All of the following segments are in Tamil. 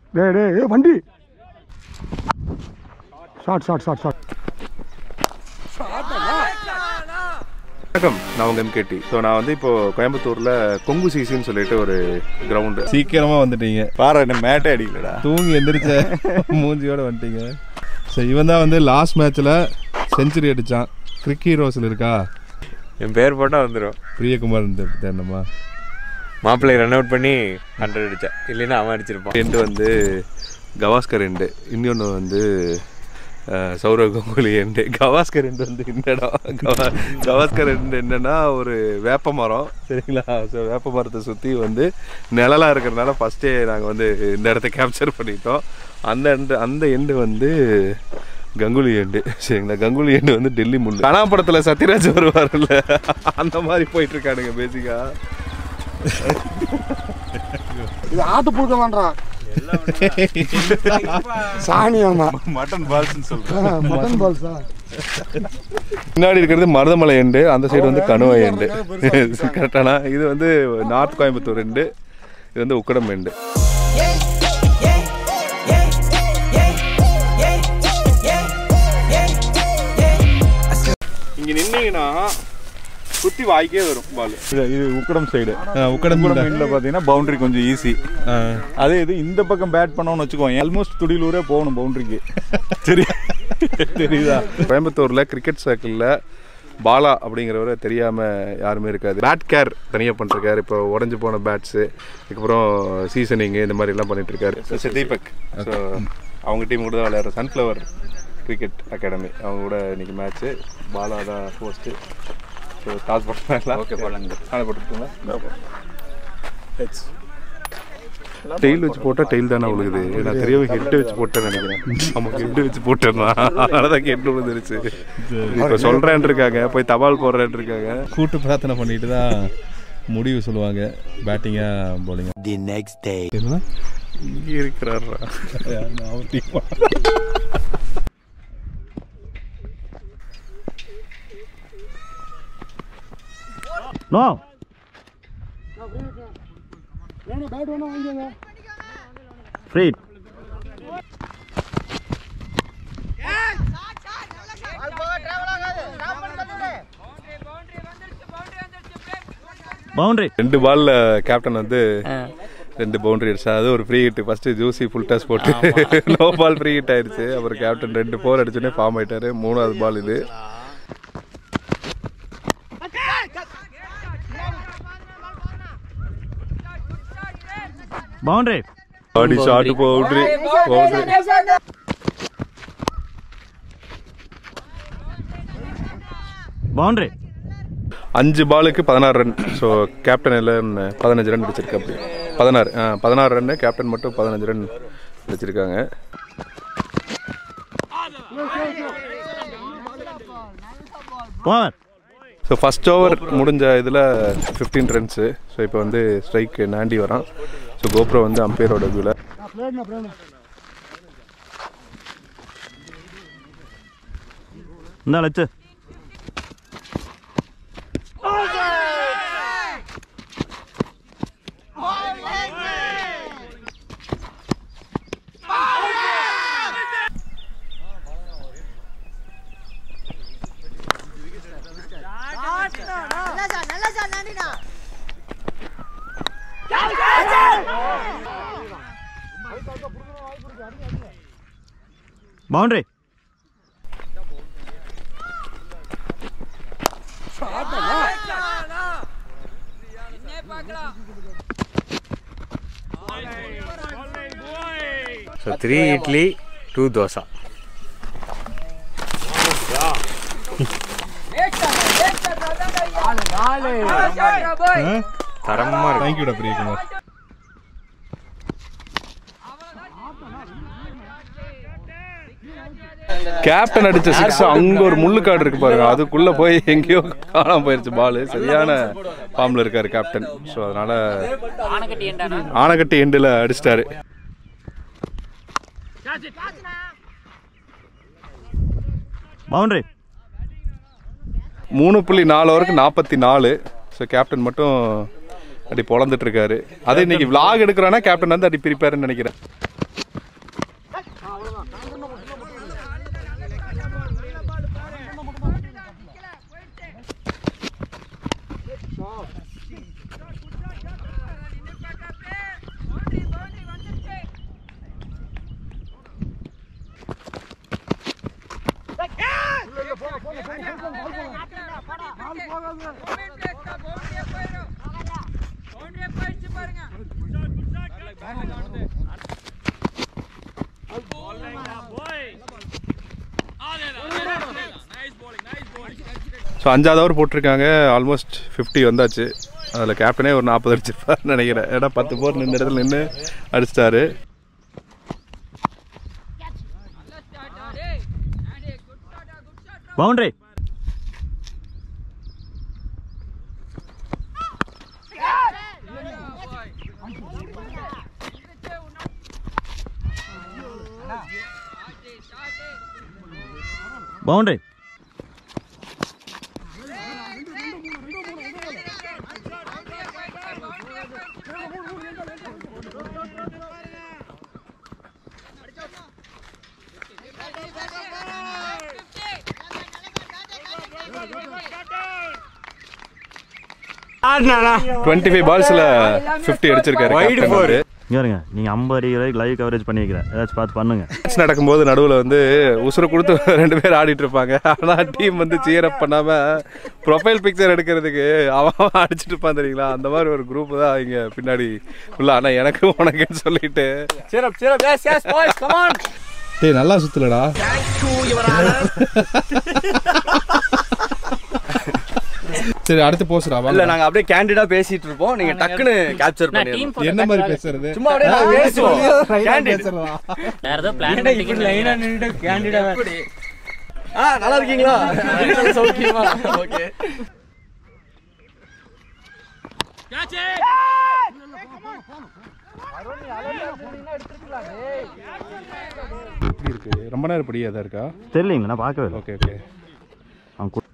டேய் டேய் ஏய் வண்டி ஷார்ட் ஷார்ட் ஷார்ட் ஷார்ட் வணக்கம் நான் உங்க எம்கேடி ஸோ நான் வந்து இப்போ கோயம்புத்தூர்ல கொங்கு சிசின்னு சொல்லிட்டு ஒரு கிரவுண்டு சீக்கிரமா வந்துட்டீங்க பாரு என்ன மேட்டே அடிக்கலடா தூங்கி எந்திரிச்ச மூஞ்சியோட வந்துட்டீங்க ஸோ இவன் தான் வந்து லாஸ்ட் மேட்ச்ல செஞ்சுரி அடிச்சான் கிரிக் ஹீரோஸில் இருக்கா என் பேர் போட்டால் வந்துடும் பிரியகுமார் தேர்ந்தம்மா மாப்பிள்ளை ரன் அவுட் பண்ணி ஹண்ட்ரட் அடித்தேன் இல்லைன்னா அவன் அடிச்சிருப்பான் ரெண்டு வந்து கவாஸ்கர் ரெண்டு இன்னொன்று வந்து அஹ், சௌரவ் கங்குலி ரெண்டு கவாஸ்கர் ரெண்டு வந்து இந்த இடம் கவா கவாஸ்கர் ரெண்டு என்னன்னா ஒரு வேப்ப மரம் சரிங்களா ஸோ வேப்ப மரத்தை சுற்றி வந்து நிழலாக இருக்கிறதுனால ஃபஸ்ட்டே நாங்கள் வந்து இந்த இடத்த கேப்சர் பண்ணிட்டோம் அந்த எண்டு அந்த எண்டு வந்து கங்குலி எண்டு சரிங்களா கங்குலி எண்டு வந்து டெல்லி முள்ளு கனா படத்தில் சத்யராஜ் வருவார்ல அந்த மாதிரி போயிட்டு இருக்கானுங்க பேசிக்கா இது ஆட்டு புழுக்க வேண்டாம் சாணி ஆமா மட்டன் பால்ஸ்னு சொல்கிறேன் மட்டன் பால்ஸா பின்னாடி இருக்கிறது மருதமலை எண்டு அந்த சைடு வந்து கணுவை எண்டு கரெக்டானா இது வந்து நார்த் கோயம்புத்தூர் எண்டு இது வந்து உக்கடம் எண்டு இங்க நின்னீங்கன்னா சுத்தி வாய்க்கே வரும் பால் இது இது உக்கடம் சைடு உக்கடம் உக்கடம் மெயினில் பார்த்தீங்கன்னா பவுண்டரி கொஞ்சம் ஈஸி அதே இது இந்த பக்கம் பேட் பண்ணோம்னு வச்சுக்கோ ஆல்மோஸ்ட் துடிலூரே போகணும் பவுண்டரிக்கு சரி தெரியுதா கோயம்புத்தூர்ல கிரிக்கெட் சர்க்கிளில் பாலா அப்படிங்கிறவரை தெரியாமல் யாருமே இருக்காது பேட் கேர் தனியாக பண்ணிருக்காரு இப்போ உடஞ்சி போன பேட்ஸு அதுக்கப்புறம் சீசனிங்கு இந்த மாதிரி எல்லாம் பண்ணிட்டு இருக்காரு ஸோ தீபக் ஸோ அவங்க டீம் கூட தான் விளையாடுற சன்ஃப்ளவர் கிரிக்கெட் அகாடமி அவங்க கூட இன்னைக்கு மேட்ச்சு பாலா தான் ஹோஸ்ட்டு ஸோ டாஸ் போட்டாங்களா ஓகே போடலாங்க ஆன போட்டுருக்கீங்களா டெயில் வச்சு போட்டா டெயில் தானே விழுகுது நான் தெரியாம ஹெட் வச்சு போட்டேன்னு நினைக்கிறேன் ஆமா ஹெட் வச்சு போட்டேன் அதனாலதான் ஹெட் விழுந்துருச்சு இப்ப சொல்றேன் இருக்காங்க போய் தபால் போடுறேன் இருக்காங்க கூட்டு பிரார்த்தனை பண்ணிட்டு தான் முடிவு சொல்லுவாங்க பேட்டிங்கா போலிங்க The next day. இங்க இருக்கிறாரா நோ வேணும் பேட் வேணும் வாங்கிக்கோங்க ஃப்ரீ பவுண்டரி ரெண்டு பால்ல கேப்டன் வந்து ரெண்டு பவுண்டரி அடிச்சா அது ஒரு ஃப்ரீ ஹிட் ஃபர்ஸ்ட் ஜூசி ஃபுல் டாஸ் போட்டு நோ பால் ஃப்ரீ ஹிட் ஆயிடுச்சு அப்புறம் கேப்டன் ரெண்டு ஃபோர் அடிச்சுனே ஃபார்ம் ஆயிட்டாரு மூணாவது பால் இது boundary body short boundary boundary boundary அஞ்சு பாலுக்கு பதினாறு ரன் ஸோ கேப்டன் எல்லாம் பதினஞ்சு ரன் அடிச்சிருக்கு அப்படி பதினாறு ஆ பதினாறு ரன்னு கேப்டன் மட்டும் பதினஞ்சு ரன் அடிச்சிருக்காங்க போவர் ஸோ ஃபஸ்ட் ஓவர் முடிஞ்ச இதில் ஃபிஃப்டீன் ரன்ஸு ஸோ இப்போ வந்து ஸ்ட்ரைக் நாண்டி வரான் ஸோ கோப்ரோ வந்து அம்பையரோட இதில் பிளேட்னா பிளேட்னா இந்த லட்சு நல்லா சார் நல்லா சார் நன்றிண்ணா boundary so three idli two dosa தரமாக இருக்கு தேங்க்யூடா பிரியகுமார் கேப்டன் அடிச்ச சிக்ஸ் அங்க ஒரு முள்ளுக்காடு இருக்கு பாருங்க அதுக்குள்ள போய் எங்கேயோ காணாம போயிருச்சு பால் சரியான ஃபார்ம்ல இருக்காரு கேப்டன் ஸோ அதனால ஆனக்கட்டி எண்டில் அடிச்சிட்டாரு பவுண்டரி மூணு புள்ளி நாலு ஓவருக்கு நாற்பத்தி நாலு ஸோ கேப்டன் மட்டும் அப்படி பொழந்துட்டு இருக்காரு அது இன்னைக்கு vlog எடுக்கிறோன்னா கேப்டன் வந்து அப்படி பிரிப்பாருன்னு நினைக்கிறேன் ஸோ அஞ்சாவது ஓவர் போட்டிருக்காங்க ஆல்மோஸ்ட் ஃபிஃப்டி வந்தாச்சு அதில் கேப்டனே ஒரு நாற்பது அடிச்சிருப்பாருன்னு நினைக்கிறேன் ஏன்னா பத்து போர் நின்ற இடத்துல நின்று அடிச்சிட்டாரு பவுண்டரி பவுண்டரி டுவெண்ட்டி ஃபைவ் பால்ஸில் ஃபிஃப்டி அடிச்சிருக்காரு captain வந்து. இங்க இருங்க நீங்க ஐம்பது அடி வரைக்கும் லைவ் கவரேஜ் பண்ணிக்கிறேன் ஏதாச்சும் பார்த்து பண்ணுங்க மேட்ச் நடக்கும்போது நடுவில் வந்து உசுரை கொடுத்து ரெண்டு பேர் ஆடிட்டு இருப்பாங்க ஆனால் டீம் வந்து cheer up பண்ணாம ப்ரொஃபைல் பிக்சர் எடுக்கிறதுக்கு அவன் அவன் அடிச்சிட்டு இருப்பான் தெரியுங்களா அந்த மாதிரி ஒரு குரூப் தான் இங்கே பின்னாடி உள்ள ஆனால் எனக்கு உனக்குன்னு சொல்லிட்டு டேய் நல்லா சுத்தலடா சரி அடுத்து போசுடா இல்ல வாங்க நாங்க அப்படியே கேண்டிடா பேசிட்டு இருப்போம் நீங்க டக்குன்னு கேப்சர் பண்ணிடணும் என்ன மாதிரி பேசுறது சும்மா அப்படியே நாங்க பேசுவோம் கேண்டிட் வேற ஏதோ பிளான் லைனா நின்னுட்டு கேண்டிடா ஆ நல்லா இருக்கீங்களா வீட்டுல சௌக்கியமா ஓகே எப்படி இருக்கு ரொம்ப நேரம் படியாதான் இருக்கா தெரியலீங்களா நான் பார்க்கவே இல்லை ஓகே ஓகே அவன் கு-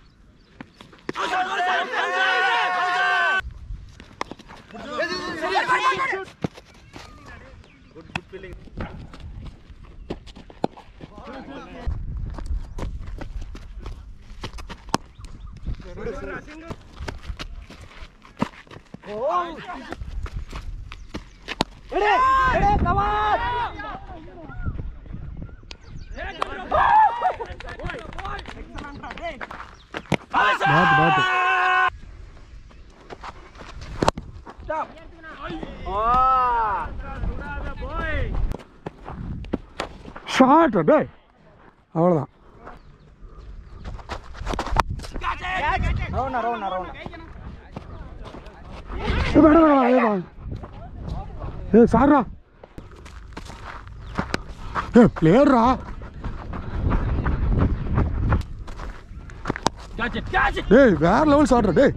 பாட்டு பாட்டு ஷார்ட் டேய் அவ்வளோதான் ஏய், வேணாம், வேணாம், ஏய், வா. ஏய் சார்ரா ஏ பிளேயர்ரா டேய் வேற லெவல் ஷாட்ரா டேய்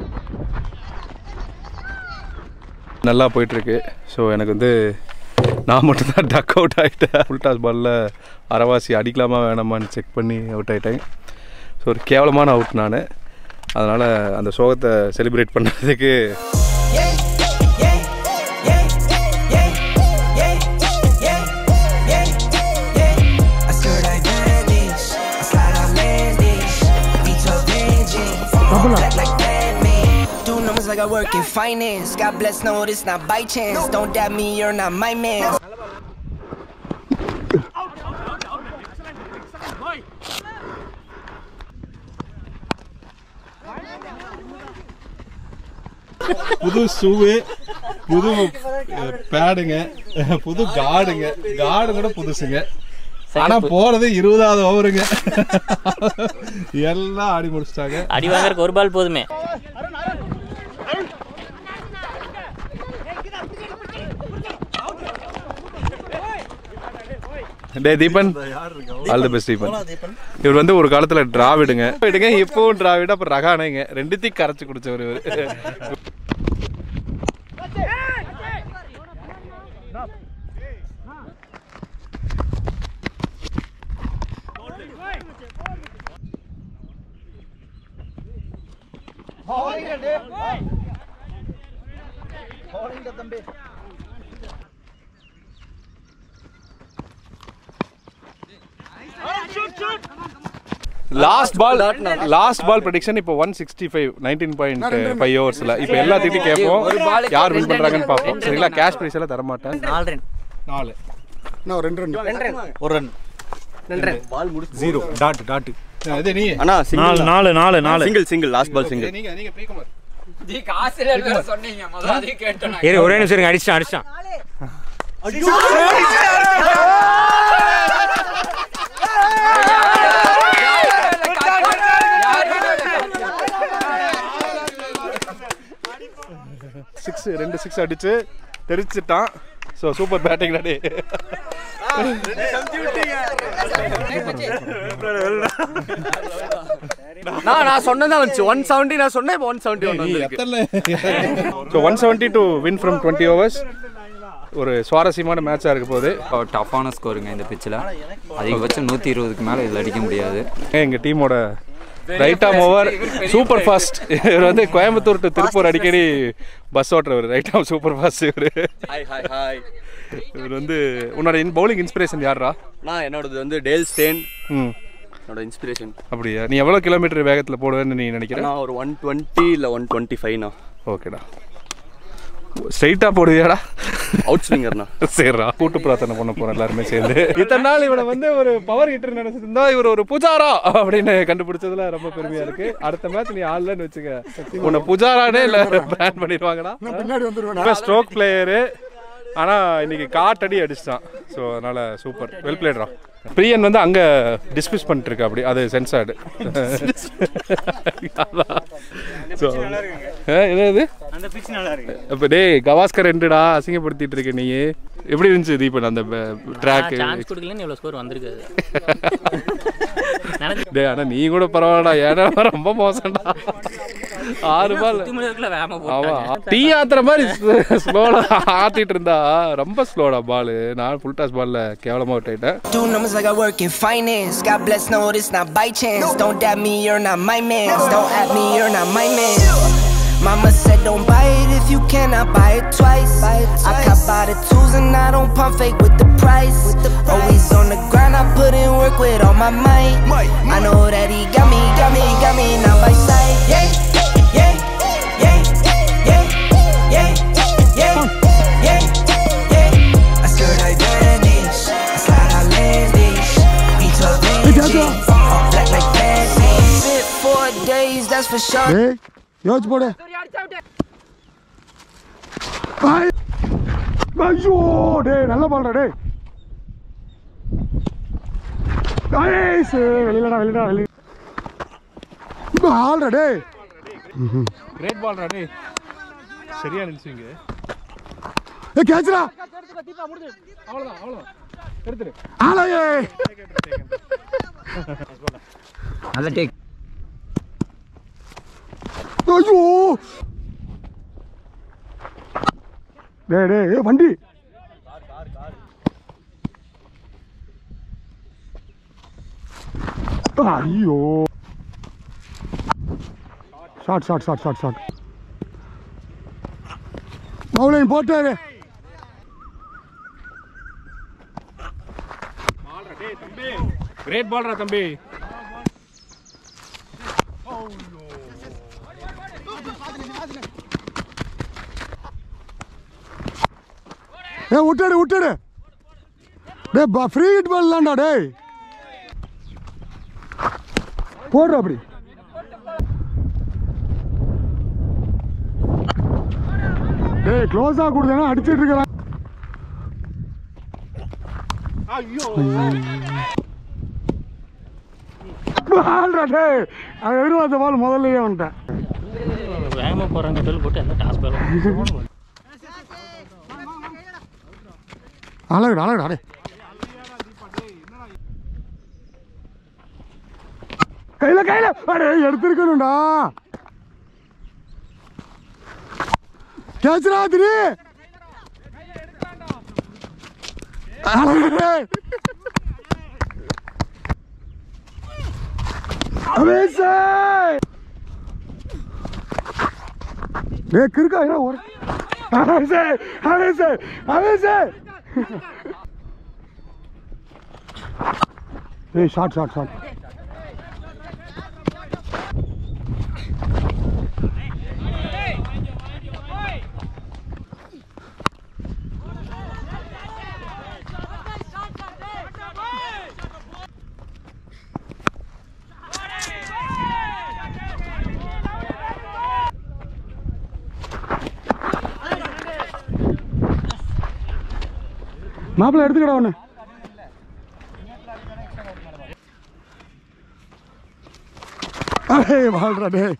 நல்லா போயிட்டுருக்கு ஸோ எனக்கு வந்து நான் மட்டும்தான் டக் அவுட் ஆகிட்டேன் ஃபுல் டாஸ் பாலில் அரைவாசி அடிக்கலாமா வேணாமான்னு செக் பண்ணி அவுட் ஆகிட்டேன் ஸோ ஒரு கேவலமான அவுட் நான் அதனால் அந்த சோகத்தை செலிப்ரேட் பண்ணுறதுக்கு I skirt like bandage, I slide outlandish, beat your vengeance, black like Batman. Do numbers like I work in finance. God bless, no, this not by chance. Don't doubt me, you're not my man. புது ஷூவு புது பேடுங்க புது கார்டுங்க கார்டு கூட புதுசுங்க ஆனா போறது இருபதாவது ஓவருங்க எல்லாம் ஆடி முடிச்சிட்டாங்க அடி வாங்குறதுக்கு ஒரு பால் போதுமே டே Deepan all the best Deepan இவர் வந்து ஒரு காலத்தில் டிராவிடுங்க விடுங்க இப்போவும் டிராவிடு அப்புறம் ரகானைங்க ரெண்டுத்தையும் கரைச்சி குடிச்சவர் இவர் last ball last ball prediction இப்போ one sixty five nineteen point five ஓவர்ஸில் இப்போ எல்லாத்துக்கிட்டையும் கேட்போம் யார் வின் பண்ணுறாங்கன்னு பார்ப்போம் சரிங்களா கேஷ் ப்ரைஸ் எல்லாம் தரமாட்டேன் நாலு ரன் நாலு இன்னும் ரெண்டு ரெண்டு ஒரு ரன் ஜீரோ டாட் டாட் இது நீ அண்ணா நாலு சிங்கிள் நாலு நாலு நாலு single single last ball single நீங்க நீங்க ப்ரீகுமார் இரு ஒரே நிமிஷம் இருங்க அடிச்சிட்டான் அடிச்சிட்டான் சிக்ஸ் ரெண்டு சிக்ஸ் அடிச்சு தெரிச்சிட்டான் ஸோ சூப்பர் பேட்டிங் டே நான் நான் சொன்னதான் வந்துச்சு ஒன் செவன்ட்டி நான் சொன்னேன் இப்போ ஒன் செவன்ட்டி ஒன் வந்திருக்கு so one seventy to win from twenty overs ஒரு சுவாரஸ்யமான மேட்சாக இருக்க போகுது டஃப்பான ஸ்கோருங்க இந்த பிச்சில் அதிகபட்சம் நூற்றி இருபதுக்கு மேலே இதில் அடிக்க முடியாது எங்கள் டீமோட ரைட் ஆம் ஓவர் சூப்பர் ஃபாஸ்ட் இவர் வந்து கோயம்புத்தூர் டு திருப்பூர் அடிக்கடி பஸ் ஓட்டுறவர் ரைட் ஆம் சூப்பர் ஃபாஸ்ட் இவர் ஹாய் ஹாய் ஹாய் இவர் வந்து உன்னோட பவுலிங் இன்ஸ்பிரேஷன் யாரா நான் என்னோடது வந்து டேல் ஸ்டேன் ம் என்னோட இன்ஸ்பிரேஷன் அப்படியா நீ எவ்வளோ கிலோமீட்டர் வேகத்தில் போடுவேன்னு நீ நினைக்கிற நான் ஒரு ஒன் டுவெண்ட்டி இல்லை ஒன் டுவெண்ட்டி ஃபைவ்ண்ணா ஓகேடா ஸ்ட்ரைட்டாக போடுவியாடா அவுட் ஸ்விங்கர்ண்ணா சரிடா கூட்டு பிரார்த்தனை பண்ண போறோம் எல்லாருமே சேர்ந்து இத்தனை நாள் இவனை வந்து ஒரு பவர் ஹிட்டர் நினைச்சிருந்தா இவர் ஒரு புஜாரா அப்படின்னு கண்டுபிடிச்சதுல ரொம்ப பெருமையா இருக்கு அடுத்த மேட்ச் நீ ஆடலன்னு வச்சுக்க உன்னை புஜாரானே இல்ல பிளான் பண்ணிடுவாங்கடா பின்னாடி வந்துருவேன் ஸ்ட்ரோக் பிளேயரு ஆனா இன்னைக்கு காட்டடி அடிச்சிட்டான் ஸோ அதனால சூப்பர் வெல் பிளேட்ரா பிரியன் வந்து அங்க டிஸ்மிஸ் பண்ணிட்டு இருக்கா அப்படி அது சென்சார்டு ஸோ என்னது அந்த பிச் நல்லா இருக்கு இப்போ டேய் கவாஸ்கர் ரெண்டுடா அசிங்கப்படுத்திட்டு இருக்க நீ எப்படி இருந்துச்சு தீபன் அந்த ட்ராக் சான்ஸ் கொடுக்கலன்னு இவ்வளவு ஸ்கோர் வந்திருக்காது டேய் ஆனா நீ கூட பரவாயில்லடா ஏன்னா ரொம்ப மோசம்டா ஆறு பால் சுத்தி முடியறதுக்குள்ள வேகமா ஆமா போட்டாங்க டீ ஆத்துற மாதிரி ஸ்லோல ஆத்திட்டு இருந்தா ரொம்ப ஸ்லோடா பால் நான் ஃபுல் டாஸ் பால்ல கேவலமா அவுட் ஆயிட்டேன் Do numbers like I work in finance. God bless, no, it's not by chance. Don't dab me, you're not my man. Don't at me, you're not my man. Mama said don't buy it if you cannot buy it twice. I cop by the tools and I don't pump fake with the price. Always on the grind, I put in work with all my might. I know that he got me, got me, got me now by sight. Yeah, yeah, yeah, yeah, yeah, yeah, yeah, yeah. I skirt I vanish, I slide outlandish. Beat to vintage, all black like Batman. Fit four days, that's for sure. டேய் யோசிச்சு போடு ஐ- ஐயோ டேய் நல்ல பால்டா டேய் ஐஸ் வெளியிலடா வெளியிடா வெளிய ஆல்டா டேய் கிரேட் பால்ரா டேய் சரியா நினைச்சீங்க ஏ கேட்ச்டா அவ்வளவுதான் அவ்வளவுதான் எடுத்துரு ஆலையே ஐயோ டேய் டேய் ஏ வண்டி ஐயோ short short short short short bowling போட்டாரு கிரேட் பால்ரா தம்பி ஏ விட்டுடு விட்டுடு டேய் பா ஃப்ரீ ஹிட் பால் தான்டா டேய் போடுற அப்படி டேய் க்ளோஸாக கொடுத்தேன்னா அடிச்சிட்டு இருக்கிறான் பால்டா டேய் அவன் எதிர்பார்த்த பால் முதல்லயே வந்துட்டேன் வேகமா போறாங்க சொல்லி போட்டு எந்த டாஸ் பாலும் அழகுடா அழகுடா டேய் கையில கையில அடே எடுத்திருக்கணும்டா கேச்சுடா திரி அழகு அமேசே டேய் கிறுக்கா என்ன ஒரு அமேசே அமேசே அமேசே ஏய் ஷார்ட் ஷார்ட் ஷார்ட் மாப்பிள்ளை எடுத்துக்கடா ஒன்று ஏய் வாழ்றா டேய்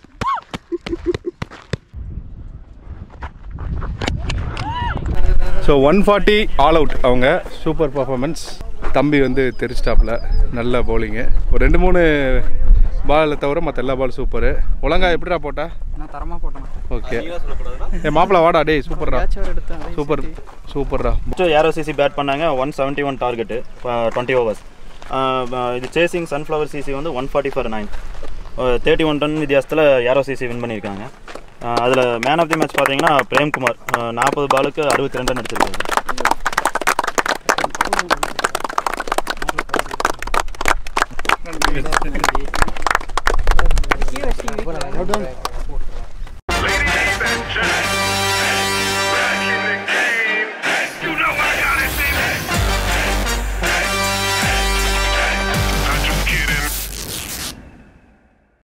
so one forty all out அவங்க சூப்பர் பர்ஃபார்மன்ஸ் தம்பி வந்து தெரிச்சிட்டாப்புல நல்ல பவுலிங்கு ஒரு ரெண்டு மூணு பாலில் தவிர மற்ற எல்லா பால் சூப்பரு ஒழுங்கா எப்படிடா போட்டா நான் தரமாக போட்டேன் ஓகே ஏ மாப்பிள வாடா டேய் சூப்பர்டா சூப்பர் சூப்பர்டா ஃபஸ்ட்டு ஏரோ சிசி பேட் பண்ணாங்க one seventy one target twenty overs இது சேசிங் சன்ஃப்ளவர் சிசி வந்து one forty four nine thirty one டன் வித்தியாசத்தில் ஏரோ சிசி வின் பண்ணியிருக்காங்க அதில் மேன் ஆஃப் தி மேட்ச் பார்த்தீங்கன்னா பிரேம்குமார் நாற்பது பாலுக்கு அறுபத்தி ரெண்டு ரன் அடிச்சிருக்காரு Well done.